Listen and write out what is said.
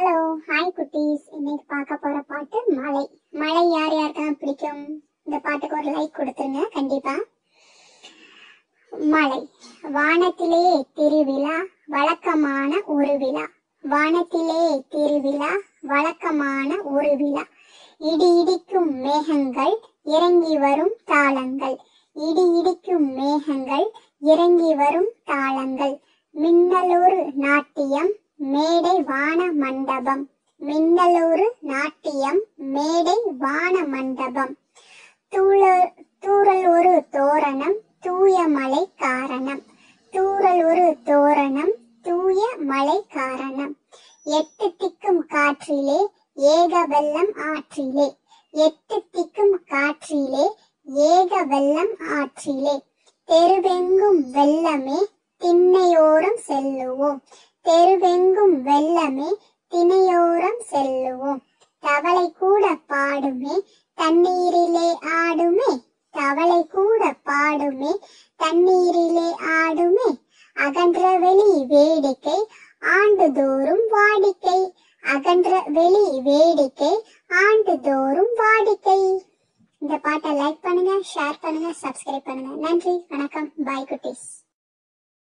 hello hi குட்டீஸ் இன்னைக்கு பார்க்க போற பாட்டு மழை மழை யார் யாருக்கெல்லாம் பிடிக்கும் இந்த பாட்டுக்கு ஒரு லைக் கொடுத்துருங்க கண்டிப்பா மழை வானத்திலே திருவிழா வழக்கமான ஒரு விழா வானத்திலே திருவிழா வழக்கமான ஒரு விழா இடி இடிக்கும் மேகங்கள் இறங்கி வரும் தாளங்கள் இடி இடிக்கும் மேகங்கள் இறங்கி வரும் தாளங்கள் மின்னலொரு நாட்டியம் மேடை வான மண்டபம் மின்னலொரு நாட்டியம் மேடை வான மண்டபம் தூள தூறல் ஒரு தோரணம் தூய மலை காரணம் தூறல் ஒரு தோரணம் தூய மலை காரணம் எட்டு திக்கும் காற்றிலே ஏக வெள்ளம் ஆற்றிலே எட்டு திக்கும் காற்றிலே ஏக வெள்ளம் ஆற்றிலே தெருவெங்கும் வெள்ளமே திண்ணையோரம் செல்லுவோம் தெருவெங்கும் வெள்ளமே திணையோரம் செல்லுவோம் தவளை கூட பாடுமே தண்ணீரிலே ஆடுமே தவளை கூட பாடுமே தண்ணீரிலே ஆடுமே அகன்ற வெளி வேடிக்கை ஆண்டுதோறும் வாடிக்கை அகன்ற வெளி வேடிக்கை ஆண்டுதோறும் வாடிக்கை இந்த பாட்டை லைக் பண்ணுங்க ஷேர் பண்ணுங்க சப்ஸ்கிரைப் பண்ணுங்க நன்றி வணக்கம் பாய் குட்டீஸ்